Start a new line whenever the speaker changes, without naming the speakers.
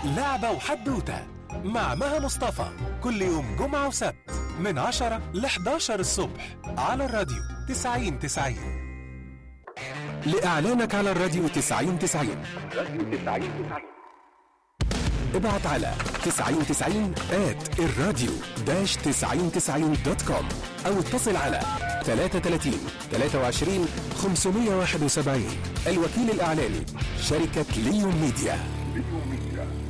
لعبة وحدوتة مع مها مصطفى كل يوم جمعة وسبت من 10 ل 11 الصبح على الراديو 90 90 لإعلانك على الراديو 90 90 ابعت على 9090 at الراديو داش 9090 دوت كوم او اتصل على 33 23 571 الوكيل الاعلاني شركة ليون ميديا